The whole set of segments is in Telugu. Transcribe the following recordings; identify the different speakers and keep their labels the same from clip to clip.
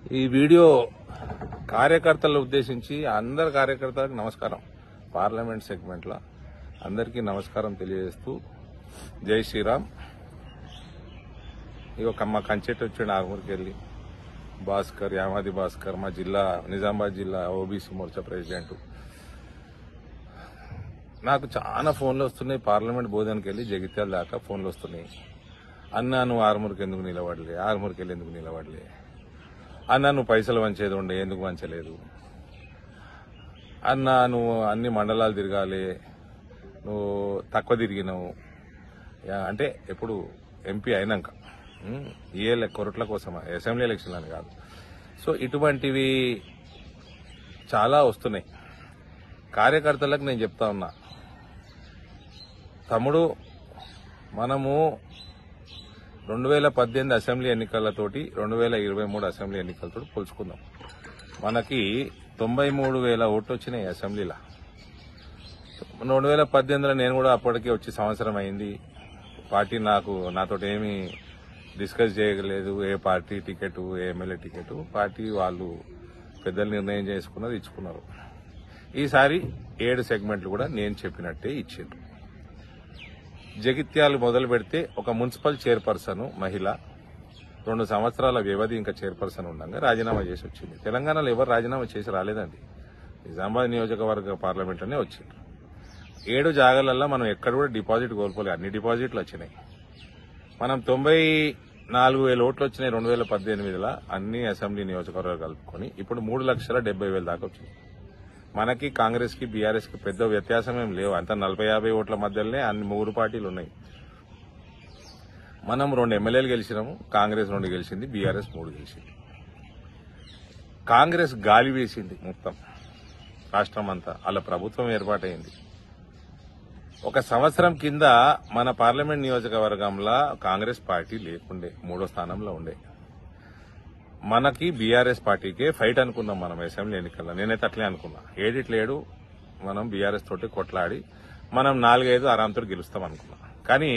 Speaker 1: ఈ వీడియో కార్యకర్తలను ఉద్దేశించి అందరు కార్యకర్తలకు నమస్కారం పార్లమెంట్ సెగ్మెంట్ లో అందరికీ నమస్కారం తెలియజేస్తూ జై శ్రీరామ్ ఇక ఒక మా కంచెట్ వచ్చిండు ఆరుమూరికి వెళ్ళి భాస్కర్ యామాది భాస్కర్ మా జిల్లా నిజామాబాద్ జిల్లా ఓబీసీ మోర్చా ప్రెసిడెంట్ నాకు చాలా ఫోన్లు వస్తున్నాయి పార్లమెంట్ బోధనకి వెళ్ళి జగిత్యాల దాకా ఫోన్లు వస్తున్నాయి అన్నా నువ్వు ఆరుమూరికి ఎందుకు నిలబడలే ఆరుమూరికి వెళ్ళి ఎందుకు నిలబడలే అన్నా నువ్వు పైసలు వంచేది ఉండే ఎందుకు వంచలేదు అన్నా నువ్వు అన్ని మండలాలు తిరగాలి నువ్వు తక్కువ తిరిగినావు యా, అంటే ఎప్పుడు ఎంపీ అయినాక ఉమ్, ఏ లెక్క కొరట్ల కోసం అసెంబ్లీ ఎలక్షన్ అని కాదు సో ఇటువంటివి చాలా వస్తున్నాయి కార్యకర్తలకు నేను చెప్తా ఉన్నా తమ్ముడు మనము రెండు వేల పద్దెనిమిది అసెంబ్లీ ఎన్నికలతోటి రెండు వేల ఇరవై మూడు అసెంబ్లీ ఎన్నికలతో పోల్చుకుందాం మనకి తొంభై మూడు వేల ఓట్లు వచ్చినాయి అసెంబ్లీలో రెండు వేల పద్దెనిమిదిలో నేను కూడా అప్పటికే వచ్చి సంవత్సరం అయింది పార్టీ నాకు నాతో ఏమీ డిస్కస్ చేయలేదు ఏ పార్టీ టికెట్ ఏ ఎమ్మెల్యే టికెట్ పార్టీ వాళ్ళు పెద్దలు నిర్ణయం చేసుకున్నది ఇచ్చుకున్నారు ఈసారి ఏడు సెగ్మెంట్లు కూడా నేను చెప్పినట్టే ఇచ్చిండ్రు జగిత్యాలు మొదలు పెడితే ఒక మున్సిపల్ చైర్పర్సన్ మహిళ రెండు సంవత్సరాల వ్యవధి ఇంకా చైర్పర్సన్ ఉండగా రాజీనామా చేసి వచ్చింది తెలంగాణలో ఎవరు రాజీనామా చేసి రాలేదండి నిజామాబాద్ నియోజకవర్గ పార్లమెంట్లోనే వచ్చింది ఏడు జాగాలల్లో మనం ఎక్కడ కూడా డిపాజిట్ కోల్పోలేదు అన్ని డిపాజిట్లు వచ్చినాయి మనం తొంభై నాలుగు వేల ఓట్లు వచ్చినాయి రెండు వేల పద్దెనిమిదిలో అన్ని అసెంబ్లీ నియోజకవర్గాలు కలుపుకొని ఇప్పుడు మూడు లక్షల డెబ్బై వేల దాకా వచ్చింది మనకి కాంగ్రెస్ కి బీఆర్ఎస్ కి పెద్ద వ్యత్యాసం ఏం లేవు అంత నలభై యాభై ఓట్ల మధ్యలోనే అన్ని మూడు పార్టీలు ఉన్నాయి మనం రెండు ఎమ్మెల్యేలు గెలిచినాము కాంగ్రెస్ రెండు గెలిచింది బీఆర్ఎస్ మూడు గెలిచింది కాంగ్రెస్ గాలి వేసింది మొత్తం రాష్ట్రం అంతా అలా ప్రభుత్వం ఏర్పాటైంది ఒక సంవత్సరం కింద మన పార్లమెంట్ నియోజకవర్గంలో కాంగ్రెస్ పార్టీ లేకుండే మూడో స్థానంలో ఉండే మనకి బీఆర్ఎస్ పార్టీకే ఫైట్ అనుకున్నాం మనం అసెంబ్లీ ఎన్నికల్లో నేనైతే అట్లే అనుకున్నా ఏడిట్లేడు మనం బీఆర్ఎస్ తోటి కొట్లాడి మనం నాలుగైదు ఆరాంతో గెలుస్తాం అనుకున్నా కానీ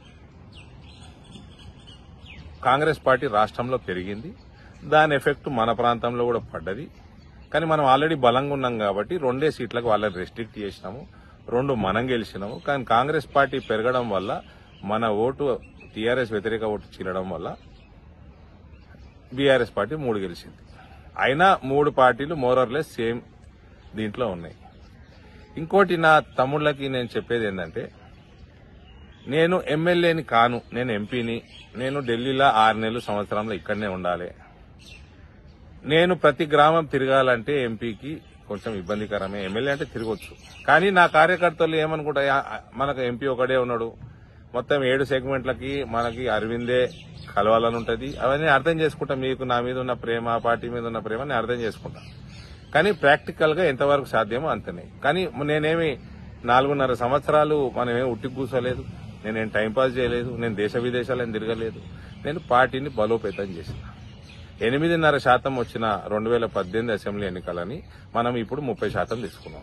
Speaker 1: కాంగ్రెస్ పార్టీ రాష్ట్రంలో పెరిగింది దాని ఎఫెక్ట్ మన ప్రాంతంలో కూడా పడ్డది కానీ మనం ఆల్రెడీ బలంగా ఉన్నాం కాబట్టి రెండే సీట్లకు వాళ్ళని రెస్ట్రిక్ట్ చేసినాము రెండు మనం గెలిచినాము కానీ కాంగ్రెస్ పార్టీ పెరగడం వల్ల మన ఓటు టీఆర్ఎస్ వ్యతిరేక ఓటు చీలడం వల్ల బీఆర్ఎస్ పార్టీ మూడు గెలిచింది అయినా మూడు పార్టీలు మోరర్లెస్ సేమ్ దీంట్లో ఉన్నాయి ఇంకోటి నా తమ్ముళ్ళకి నేను చెప్పేది ఏంటంటే నేను ఎమ్మెల్యేని కాను నేను ఎంపీని నేను ఢిల్లీలో ఆరు నెలలు సంవత్సరంలో ఇక్కడనే ఉండాలి నేను ప్రతి గ్రామం తిరగాలంటే ఎంపీకి కొంచెం ఇబ్బందికరమే ఎమ్మెల్యే అంటే తిరగొచ్చు కానీ నా కార్యకర్తలు ఏమనుకుంటా "యా, మనకు ఎంపీ ఒకడే ఉన్నాడు మొత్తం ఏడు సెగ్మెంట్లకి మనకి అరవిందే కలవాలని ఉంటది అవన్నీ అర్థం చేసుకుంటా మీకు నా మీద ఉన్న ప్రేమ ఆ పార్టీ మీద ఉన్న ప్రేమ నేను అర్థం చేసుకుంటా కానీ ప్రాక్టికల్ గా ఎంతవరకు సాధ్యమో అంతనే కానీ నేనేమి నాలుగున్నర సంవత్సరాలు మనమేం ఉట్టి కూర్చోలేదు నేనేం టైంపాస్ చేయలేదు నేను దేశ విదేశాలను తిరగలేదు నేను పార్టీని బలోపేతం చేసిన ఎనిమిదిన్నర శాతం వచ్చిన రెండు వేల పద్దెనిమిది అసెంబ్లీ ఎన్నికలని మనం ఇప్పుడు ముప్పై శాతం తీసుకున్నాం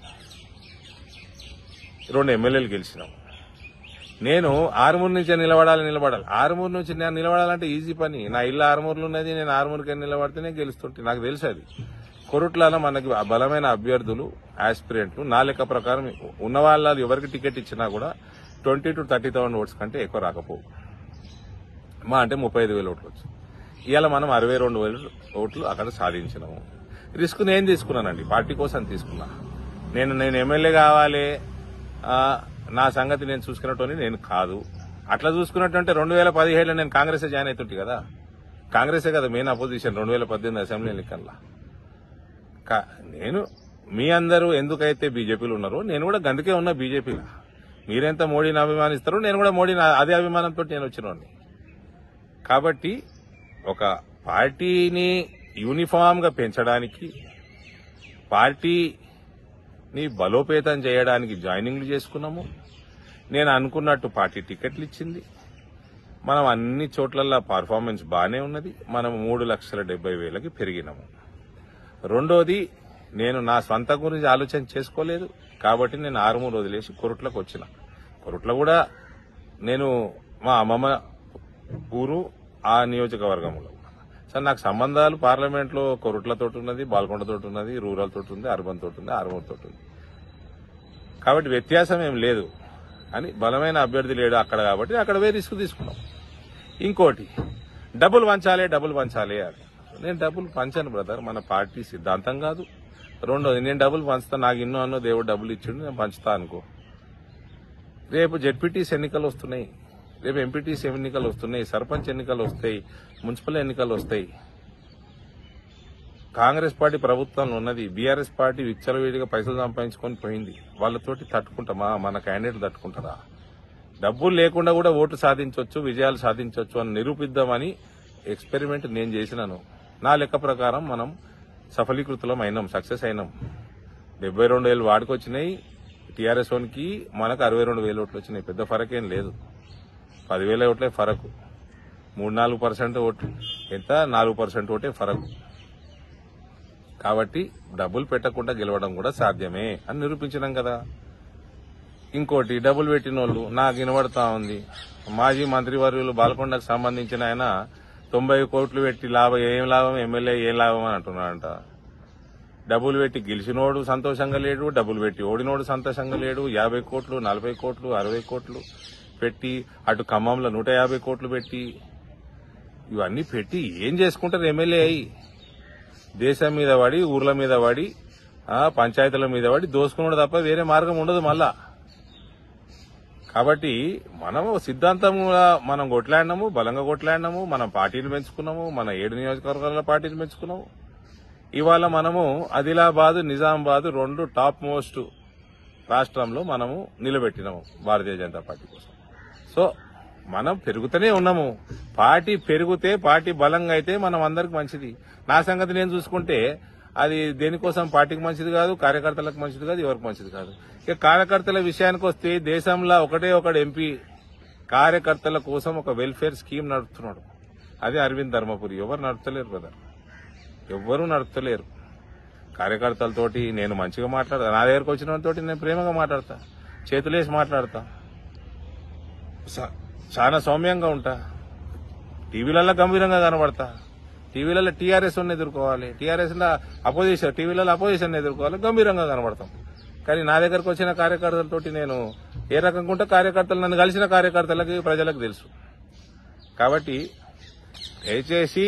Speaker 1: రెండు ఎమ్మెల్యేలు గెలిచినాం నేను ఆరుమూరు నుంచి నిలబడాలి నిలబడాలి ఆరుమూరు నుంచి నేను నిలబడాలంటే ఈజీ పని నా ఇల్లు ఆరుమూరులు ఉన్నది నేను ఆరుమూరుకి నిలబడితేనే గెలుస్తుంటే నాకు తెలుసు అది కొరుట్లలో మనకి బలమైన అభ్యర్థులు ఆస్పిరెంట్లు నా లెక్క ప్రకారం ఉన్న వాళ్ళ ఎవరికి టికెట్ ఇచ్చినా కూడా twenty two thirty thousand votes కంటే ఎక్కువ రాకపోవు మా అంటే ముప్పై ఐదు వేల ఓట్లు వచ్చు ఇవాళ మనం అరవై రెండు వేల ఓట్లు అక్కడ సాధించినాము రిస్క్ నేను తీసుకున్నానండి పార్టీ కోసం తీసుకున్నా నేను నేను ఎమ్మెల్యే కావాలి ఆ, నా సంగతి నేను చూసుకున్నట్టు నేను కాదు అట్లా చూసుకున్నట్టు అంటే రెండు వేల పదిహేడులో నేను కాంగ్రెస్ జాయిన్ అవుతుంటే కదా కాంగ్రెసే కదా మెయిన్ అపోజిషన్ రెండు వేల పద్దెనిమిది అసెంబ్లీ ఎన్నికల్లో కా- నేను మీ అందరూ ఎందుకైతే బీజేపీలో ఉన్నారో నేను కూడా గందుకే ఉన్నా బీజేపీలో మీరెంత మోడీని అభిమానిస్తారో నేను కూడా మోడీని అదే అభిమానంతో నేను వచ్చినోడిని కాబట్టి ఒక పార్టీని యూనిఫామ్ గా పెంచడానికి పార్టీని బలోపేతం చేయడానికి జాయినింగ్లు చేసుకున్నాము నేను అనుకున్నట్టు పార్టీ టికెట్లు ఇచ్చింది మనం అన్ని చోట్లల్లో పర్ఫార్మెన్స్ బాగానే ఉన్నది మనం మూడు లక్షల డెబ్బై వేలకి పెరిగినాము రెండోది నేను నా స్వంత గురించి ఆలోచన చేసుకోలేదు కాబట్టి నేను ఆరుమూరు వదిలేసి కొరుట్లకు వచ్చిన కొరుట్ల కూడా నేను మా అమ్మమ్మ ఊరు ఆ నియోజకవర్గంలో సార్ నాకు సంబంధాలు పార్లమెంట్ లో కొరుట్లతో ఉన్నది బాల్కొండతో ఉన్నది రూరల్ తోటి ఉంది అర్బన్ తోటి ఉంది ఆర్మూర్ తోటి ఉంది కాబట్టి వ్యత్యాసం ఏం లేదు అని బలమైన అభ్యర్థి లేడు అక్కడ కాబట్టి అక్కడ పోయి రిస్క్ తీసుకున్నాం ఇంకోటి డబ్బులు పంచాలి డబ్బులు పంచాలి అని నేను డబ్బులు పంచాను బ్రదర్ మన పార్టీ సిద్ధాంతం కాదు రెండోది నేను డబ్బులు పంచుతా నాకు ఇన్నో అన్నో దేవుడు డబ్బులు ఇచ్చిండు నేను పంచుతా అనుకో రేపు జెడ్పీటీస్ ఎన్నికలు వస్తున్నాయి రేపు ఎంపీటీస్ ఎన్నికలు వస్తున్నాయి సర్పంచ్ ఎన్నికలు వస్తాయి మున్సిపల్ ఎన్నికలు వస్తాయి కాంగ్రెస్ పార్టీ ప్రభుత్వంలో ఉన్నది బీఆర్ఎస్ పార్టీ విచ్చలవిడిగా పైసలు సంపాదించుకొని పోయింది వాళ్ళతోటి తట్టుకుంటామా మన క్యాండిడేట్ తట్టుకుంటారా డబ్బులు లేకుండా కూడా ఓటు సాధించవచ్చు విజయాలు సాధించవచ్చు అని నిరూపిద్దామని ఎక్స్పెరిమెంట్ నేను చేసినాను నా లెక్క ప్రకారం మనం సఫలీకృతులం అయినాం సక్సెస్ అయినాం డెబ్బై రెండు వేలు వాడుకొచ్చినాయి టీఆర్ఎస్ వన్కి మనకు అరవై రెండు వేలు ఓట్లు వచ్చినాయి పెద్ద ఫరక్ ఏం లేదు పదివేల ఓట్లే ఫరక్ మూడు నాలుగు పర్సెంట్ ఓట్లు ఎంత నాలుగు పర్సెంట్ ఓటే ఫరక్ కాబట్టి డబ్బులు పెట్టకుండా గెలవడం కూడా సాధ్యమే అని నిరూపించినాం కదా ఇంకోటి డబ్బులు పెట్టిన వాళ్ళు నాకు వినబడతా ఉంది మాజీ మంత్రివర్యులు బాలకొండకు సంబంధించిన ఆయన తొంభై కోట్లు పెట్టి లాభం ఏం లాభం ఎమ్మెల్యే ఏం లాభం అని అంటున్నాడంట డబ్బులు పెట్టి గెలిచినోడు సంతోషంగా లేడు డబ్బులు పెట్టి ఓడినోడు సంతోషంగా లేడు యాభై కోట్లు నలభై కోట్లు అరవై కోట్లు పెట్టి అటు ఖమ్మంలో నూట యాభై కోట్లు పెట్టి ఇవన్నీ పెట్టి ఏం చేసుకుంటారు ఎమ్మెల్యే అయి దేశం మీద పడి ఊర్ల మీద పడి ఆ, పంచాయతీల మీద పడి దోసుకున్నాడు తప్ప వేరే మార్గం ఉండదు మళ్ళా కాబట్టి మనము సిద్ధాంతంగా మనం కొట్లాడినాము బలంగా కొట్లాడినాము మనం పార్టీని పెంచుకున్నాము మన ఏడు నియోజకవర్గాల పార్టీని పెంచుకున్నాము ఇవాళ మనము ఆదిలాబాద్ నిజామాబాద్ రెండు టాప్ మోస్ట్ రాష్ట్రంలో మనము నిలబెట్టినాము భారతీయ జనతా పార్టీ కోసం సో మనం పెరుగుతూనే ఉన్నాము పార్టీ పెరిగితే పార్టీ బలంగా అయితే మనం అందరికి మంచిది నా సంగతి నేను చూసుకుంటే అది దేనికోసం పార్టీకి మంచిది కాదు కార్యకర్తలకు మంచిది కాదు ఎవరికి మంచిది కాదు ఇక కార్యకర్తల విషయానికి వస్తే దేశంలో ఒకటే ఒకడు ఎంపీ కార్యకర్తల కోసం ఒక వెల్ఫేర్ స్కీమ్ నడుపుతున్నాడు అదే అరవింద్ ధర్మపురి ఎవరు నడుపుతలేరు కదా ఎవ్వరూ నడుపుతలేరు కార్యకర్తలతోటి నేను మంచిగా మాట్లాడతా నా దగ్గరకు వచ్చిన వాళ్ళతోటి నేను ప్రేమగా మాట్లాడతా చేతులేసి మాట్లాడతా స- చాలా సౌమ్యంగా ఉంటా టీవీలలో గంభీరంగా కనబడతా టీవీలలో టీఆర్ఎస్ ఎదుర్కోవాలి టీఆర్ఎస్ అపోజిషన్ టీవీలలో అపోజిషన్ ఎదుర్కోవాలి గంభీరంగా కనబడతాం కానీ నా దగ్గరకు వచ్చిన కార్యకర్తలతోటి నేను ఏ రకంగా ఉంటే కార్యకర్తలు నన్ను కలిసిన కార్యకర్తలకి ప్రజలకు తెలుసు కాబట్టి దయచేసి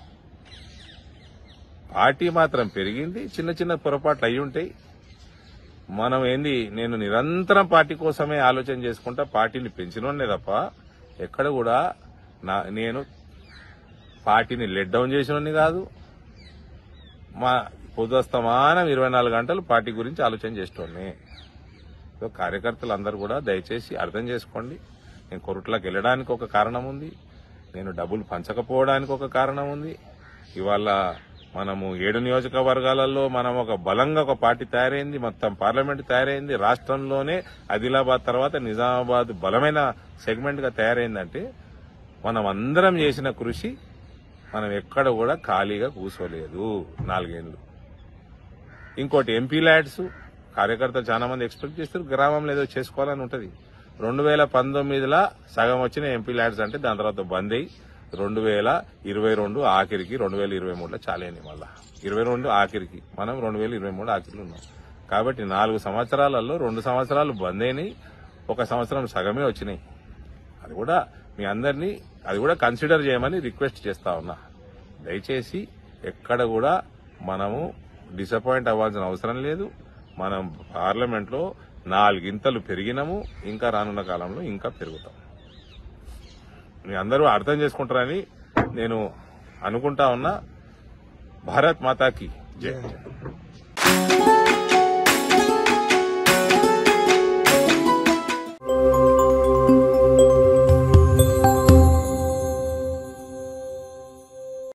Speaker 1: పార్టీ మాత్రం పెరిగింది చిన్న చిన్న పొరపాట్లు అయి ఉంటాయి మనం ఏంది నేను నిరంతరం పార్టీ కోసమే ఆలోచన చేసుకుంటా పార్టీని పెంచినోడే తప్ప ఎక్కడ కూడా నా నేను పార్టీని లెట్ డౌన్ చేసినోని కాదు మా పొద్దుస్తమానం ఇరవై నాలుగు గంటలు పార్టీ గురించి ఆలోచన చేసేటోని సో కార్యకర్తలు అందరూ కూడా దయచేసి అర్థం చేసుకోండి నేను కొరుట్లకు వెళ్ళడానికి ఒక కారణం ఉంది నేను డబ్బులు పంచకపోవడానికి ఒక కారణం ఉంది ఇవాళ మనము ఏడు నియోజకవర్గాలలో మనం ఒక బలంగా ఒక పార్టీ తయారైంది మొత్తం పార్లమెంట్ తయారైంది రాష్ట్రంలోనే ఆదిలాబాద్ తర్వాత నిజామాబాద్ బలమైన సెగ్మెంట్ గా తయారైందంటే మనం అందరం చేసిన కృషి మనం ఎక్కడ కూడా ఖాళీగా కూర్చోలేదు నాలుగేళ్లు ఇంకోటి ఎంపీ ల్యాడ్స్ కార్యకర్తలు చాలా మంది ఎక్స్పెక్ట్ చేస్తారు గ్రామంలో ఏదో చేసుకోవాలని ఉంటది రెండు వేల పంతొమ్మిదిలో సగం వచ్చిన ఎంపీ ల్యాడ్స్ అంటే దాని తర్వాత బంద్ అయ్యి రెండు వేల ఇరవై రెండు ఆఖరికి రెండు వేల ఇరవై మూడులో చాలేని మళ్ళా ఇరవై రెండు ఆఖరికి మనం రెండు వేల ఇరవై మూడు ఆఖరికి ఉన్నాం కాబట్టి నాలుగు సంవత్సరాలలో రెండు సంవత్సరాలు బంద్ అయినాయి ఒక సంవత్సరం సగమే వచ్చినాయి అది కూడా మీ అందరినీ అది కూడా కన్సిడర్ చేయమని రిక్వెస్ట్ చేస్తా ఉన్నా దయచేసి ఎక్కడ కూడా మనము డిసప్పాయింట్ అవ్వాల్సిన అవసరం లేదు మనం పార్లమెంట్లో నాలుగింతలు పెరిగినాము ఇంకా రానున్న కాలంలో ఇంకా పెరుగుతాం మీ అందరూ అర్థం చేసుకుంటారని నేను అనుకుంటా ఉన్నా భారత్ మాతాకి జై